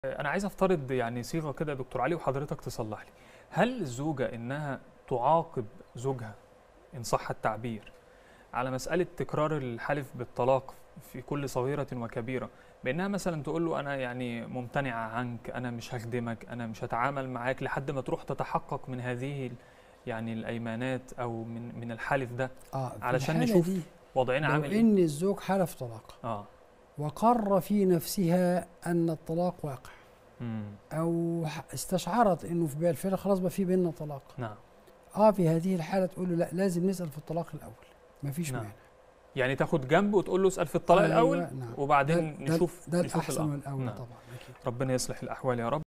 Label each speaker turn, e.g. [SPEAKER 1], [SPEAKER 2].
[SPEAKER 1] انا عايز افترض يعني صيغه كده يا دكتور علي وحضرتك تصلح لي هل الزوجه انها تعاقب زوجها ان صح التعبير على مساله تكرار الحلف بالطلاق في كل صغيره وكبيره بانها مثلا تقول له انا يعني ممتنعه عنك انا مش هخدمك انا مش هتعامل معاك لحد ما تروح تتحقق من هذه ال- يعني الايمانات او من من الحلف ده
[SPEAKER 2] اه في
[SPEAKER 1] علشان
[SPEAKER 2] الحالة
[SPEAKER 1] نشوف
[SPEAKER 2] دي
[SPEAKER 1] وضعنا
[SPEAKER 2] لو
[SPEAKER 1] عامل ايه
[SPEAKER 2] ان الزوج حلف طلاق
[SPEAKER 1] اه
[SPEAKER 2] وقر في نفسها ان الطلاق واقع
[SPEAKER 1] امم
[SPEAKER 2] او ح- استشعرت انه في بالفعل خلاص بقى في بيننا طلاق
[SPEAKER 1] نعم
[SPEAKER 2] اه في هذه الحاله تقول له لا لازم نسال في الطلاق الاول مفيش
[SPEAKER 1] نعم.
[SPEAKER 2] مانع
[SPEAKER 1] يعني تاخد جنب وتقول له اسال في الطلاق
[SPEAKER 2] أيوة،
[SPEAKER 1] الاول
[SPEAKER 2] نعم.
[SPEAKER 1] وبعدين
[SPEAKER 2] ده-
[SPEAKER 1] نشوف
[SPEAKER 2] ده
[SPEAKER 1] نشوف
[SPEAKER 2] الاحسن
[SPEAKER 1] الأمر.
[SPEAKER 2] والاولى
[SPEAKER 1] نعم.
[SPEAKER 2] طبعا اكيد
[SPEAKER 1] ربنا يصلح الاحوال يا رب